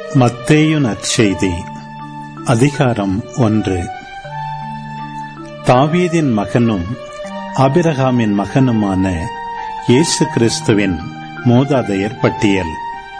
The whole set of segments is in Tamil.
மத்தேயு நற்செய்தி அதிகாரம் ஒன்று தாவீதின் மகனும் ஆபிரகாமின் மகனுமான இயேசு கிறிஸ்துவின் மூதாதையர் பட்டியல்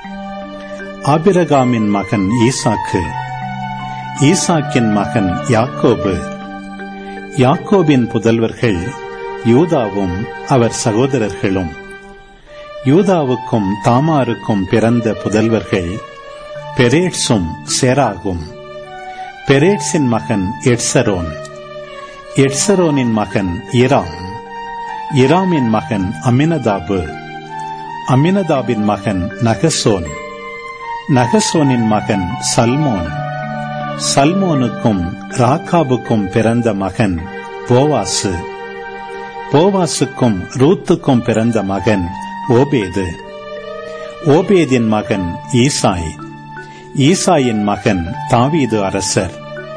ஆபிரகாமின் மகன் ஈசாக்கு ஈசாக்கின் மகன் யாக்கோபு யாக்கோபின் புதல்வர்கள் யூதாவும் அவர் சகோதரர்களும் யூதாவுக்கும் தாமாருக்கும் பிறந்த புதல்வர்கள் பெரேட்ஸும் சேராகும் பெரேட்ஸின் மகன் எட்சரோன் எட்சரோனின் மகன் இராம் இராமின் மகன் அமினதாபு அமினதாபின் மகன் நகசோன் நகசோனின் மகன் சல்மோன் சல்மோனுக்கும் ராக்காபுக்கும் பிறந்த மகன் போவாசு போவாசுக்கும் ரூத்துக்கும் பிறந்த மகன் ஓபேது ஓபேதின் மகன் ஈசாய் ஈசாயின் மகன் தாவீது அரசர்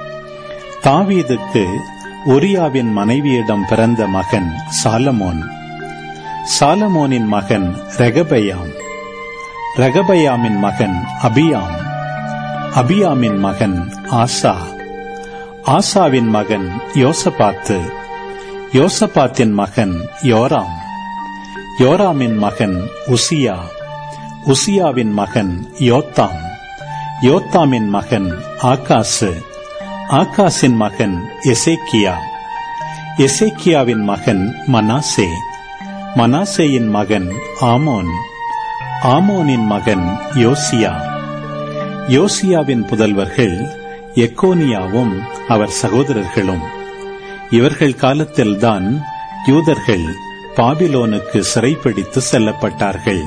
தாவீதுக்கு உரியாவின் மனைவியிடம் பிறந்த மகன் சாலமோன் சாலமோனின் மகன் ரெகபயாம் ரெகபயாமின் மகன் அபியாம் அபியாமின் மகன் ஆசா ஆசாவின் மகன் யோசபாத்து யோசபாத்தின் மகன் யோராம் யோராமின் மகன் உசியா உசியாவின் மகன் யோத்தாம் யோத்தாமின் மகன் ஆகாசு ஆகாசின் மகன் எசேக்கியா எசேக்கியாவின் மகன் மனாசே மனாசேயின் மகன் ஆமோன் ஆமோனின் மகன் யோசியா யோசியாவின் புதல்வர்கள் எக்கோனியாவும் அவர் சகோதரர்களும் இவர்கள் காலத்தில்தான் யூதர்கள் பாபிலோனுக்கு சிறைப்பிடித்து செல்லப்பட்டார்கள்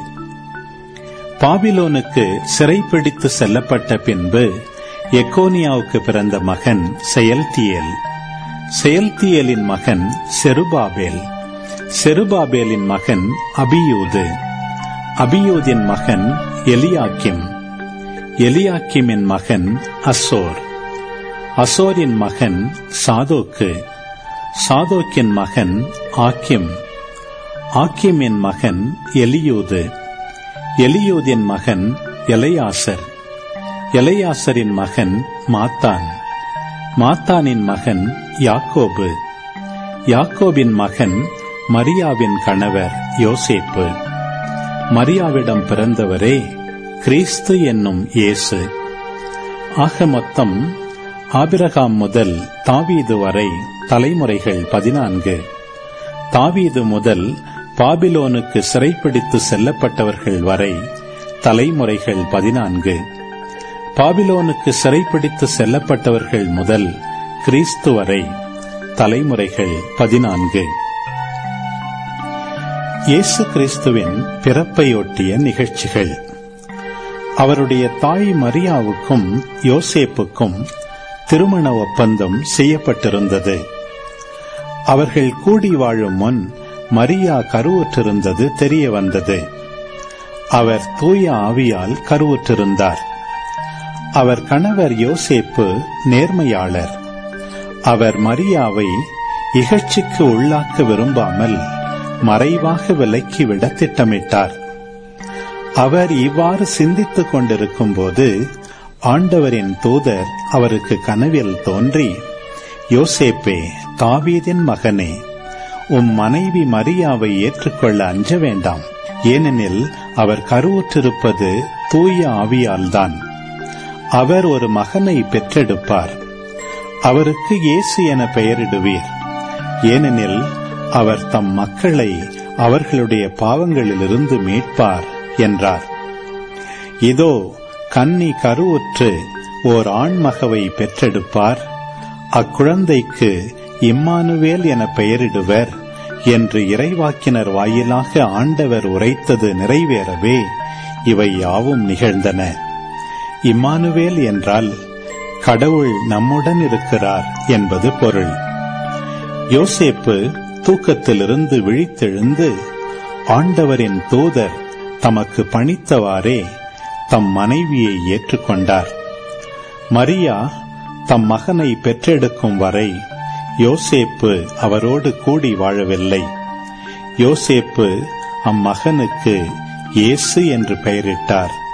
பாபிலோனுக்கு சிறைப்பிடித்து செல்லப்பட்ட பின்பு எக்கோனியாவுக்கு பிறந்த மகன் செயல்தியேல் செயல்தியேலின் மகன் செருபாபேல் செருபாபேலின் மகன் அபியூது அபியூதின் மகன் எலியாக்கிம் எலியாக்கிமின் மகன் அசோர் அசோரின் மகன் சாதோக்கு சாதோக்கின் மகன் ஆக்கிம் ஆக்கிமின் மகன் எலியூது எலியூதின் மகன் எலையாசர் எலையாசரின் மகன் மாத்தான் மாத்தானின் மகன் யாக்கோபு யாக்கோபின் மகன் மரியாவின் கணவர் யோசேப்பு மரியாவிடம் பிறந்தவரே கிறிஸ்து என்னும் இயேசு ஆக மொத்தம் ஆபிரகாம் முதல் தாவீது வரை தலைமுறைகள் பதினான்கு தாவீது முதல் பாபிலோனுக்கு சிறைப்பிடித்து செல்லப்பட்டவர்கள் வரை தலைமுறைகள் பதினான்கு பாபிலோனுக்கு சிறைப்பிடித்து செல்லப்பட்டவர்கள் முதல் கிறிஸ்து வரை தலைமுறைகள் பதினான்கு இயேசு கிறிஸ்துவின் பிறப்பையொட்டிய நிகழ்ச்சிகள் அவருடைய தாய் மரியாவுக்கும் யோசேப்புக்கும் திருமண ஒப்பந்தம் செய்யப்பட்டிருந்தது அவர்கள் கூடி வாழும் முன் மரியா கருவுற்றிருந்தது தெரிய வந்தது அவர் தூய ஆவியால் கருவுற்றிருந்தார் அவர் கணவர் யோசேப்பு நேர்மையாளர் அவர் மரியாவை இகழ்ச்சிக்கு உள்ளாக்க விரும்பாமல் மறைவாக விலக்கிவிட திட்டமிட்டார் அவர் இவ்வாறு சிந்தித்துக் கொண்டிருக்கும் போது ஆண்டவரின் தூதர் அவருக்கு கனவில் தோன்றி யோசேப்பே தாவீதின் மகனே உம் மனைவி மரியாவை ஏற்றுக்கொள்ள அஞ்ச வேண்டாம் ஏனெனில் அவர் கருவுற்றிருப்பது தூய ஆவியால்தான் அவர் ஒரு மகனை பெற்றெடுப்பார் அவருக்கு இயேசு என பெயரிடுவீர் ஏனெனில் அவர் தம் மக்களை அவர்களுடைய பாவங்களிலிருந்து மீட்பார் என்றார் இதோ கன்னி கருவுற்று ஓர் ஆண்மகவை பெற்றெடுப்பார் அக்குழந்தைக்கு இம்மானுவேல் என பெயரிடுவர் என்று இறைவாக்கினர் வாயிலாக ஆண்டவர் உரைத்தது நிறைவேறவே இவை யாவும் நிகழ்ந்தன இம்மானுவேல் என்றால் கடவுள் நம்முடன் இருக்கிறார் என்பது பொருள் யோசேப்பு தூக்கத்திலிருந்து விழித்தெழுந்து ஆண்டவரின் தூதர் தமக்கு பணித்தவாறே தம் மனைவியை ஏற்றுக்கொண்டார் மரியா தம் மகனை பெற்றெடுக்கும் வரை யோசேப்பு அவரோடு கூடி வாழவில்லை யோசேப்பு அம்மகனுக்கு இயேசு என்று பெயரிட்டார்